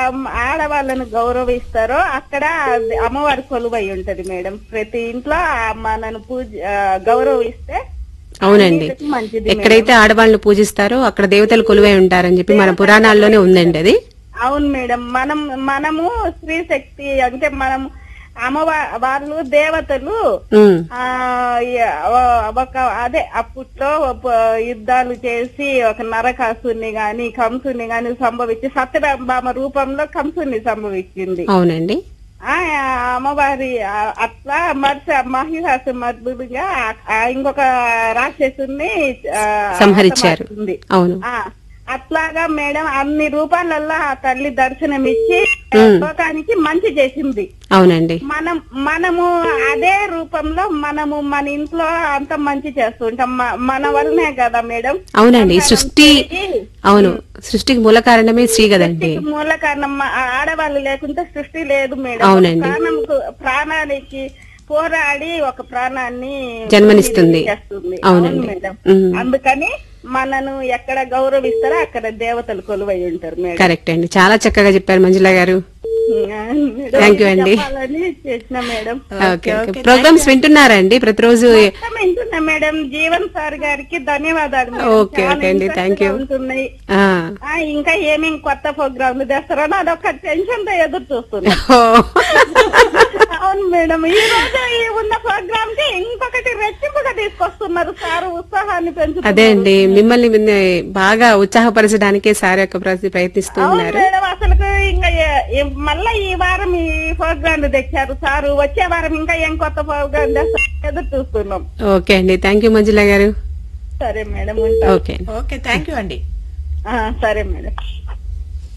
ఆడవాళ్ళను గౌరవిస్తారో అక్కడ అది అమ్మవారి కొలువై ఉంటది మేడం ప్రతి ఇంట్లో ఆ మనను పూజ ఆ, గౌరవిస్తే అవునండి అన్నిటికీ మంచిది మేడం. ఎక్కడైతే ఆడవాళ్ళని పూజిస్తారో అక్కడ దేవతలు కొలువై ఉంటారని చెప్పి మన పురాణాల్లోనే ఉందండి అది అవును మేడం మనం మనము స్త్రీ శక్తి అంటే మనం అమ్మవా వాళ్ళు దేవతలు ఉమ్, ఆ య- ఒక అదే అప్పట్లో ప- యుద్ధాలు చేసి ఒక నరకాసుని గాని కంసుని గాని సంభవించి సత్యభామ రూపంలో కంసుని సంభవించింది అవునండి ఆ అమ్మవారి ఆ, అట్లా మర్చి మహిళాసు మర్దుడుగా ఇంకొక రాక్షసుని ఆ, సంహరించారు. హతమార్చింది. అవును ఆ అట్లాగా మేడం అన్ని రూపాలలో ఆ తల్లి దర్శనం ఇచ్చి లోకానికి మంచి చేసింది అవునండి మనం మనము అదే రూపంలో మనము మన ఇంట్లో అంత మంచి చేస్తుంటాం మ- మన వల్లనే కదా మేడం అవునండి సంతానం సృష్టి పెరిగి అవును సృష్టికి మూల కారణమే స్త్రీ కదండి సృష్టికి మూల కారణం మ- ఆ ఆడవాళ్ళు లేకుంటే సృష్టి లేదు మేడం అవునండి. ప్రాణంకు ప్రాణానికి పోరాడి ఒక ప్రాణాన్ని జన్మనిస్తుంది. చేస్తుంది. అవునండి. అవును మేడం ఉమ్. అందుకని మనను ఎక్కడ గౌరవిస్తారో అక్కడ దేవతలు కొలువై ఉంటారు మేడం కరెక్ట్ అండి చాలా చక్కగా చెప్పారు మంజుల గారు మేడం, Thank you అండి. చెప్పాలని చేసిన మేడం ఓకే ఓకే ప్రోగ్రామ్స్ వింటున్నారండి ప్రతిరోజు మొత్తం వింటున్నా మేడం జీవన్ సార్ గారికి ధన్యవాదాలు మేడం. ఓకే, చాలా ఓకే అండి, interest thank you. గా ఉంటున్నాయి ఆ, ఆ, ఇంకా ఏమేం కొత్త ప్రోగ్రాంలు తెస్తారో అదొక టెన్షన్ తో ఎదురు చూస్తున్నా ఓ, అవును మేడం ఈ రోజు ఈ ఉన్న ప్రోగ్రామ్ కి ఇంకొకటి రెట్టింపుగా తీసుకొస్తున్నారు సార్ ఉత్సాహాన్ని అదే పెంచుతున్నారు అండి మిమ్మల్ని మిన్న- బాగా ఉత్సాహపరచడానికే సార్ యొక్క ప్రతి ప్రయత్నిస్తూ అవును ఉన్నారు మేడం అసలు ఇంకా ఏ- ఏ- మళ్ళా ఈ వారం ఈ ప్రోగ్రామ్ తెచ్చారు సారు వచ్చే వారం ఇంకా ఏం కొత్త ప్రోగ్రామ్ తెస్తారు ఎదురు చూస్తున్నాం ఓకే అండి థ్యాంక్ యూ మంజుల గారు సరే మేడం ఉంటా ఓకే ఓకే థ్యాంక్ యూ అండి ఆ, సరే మేడం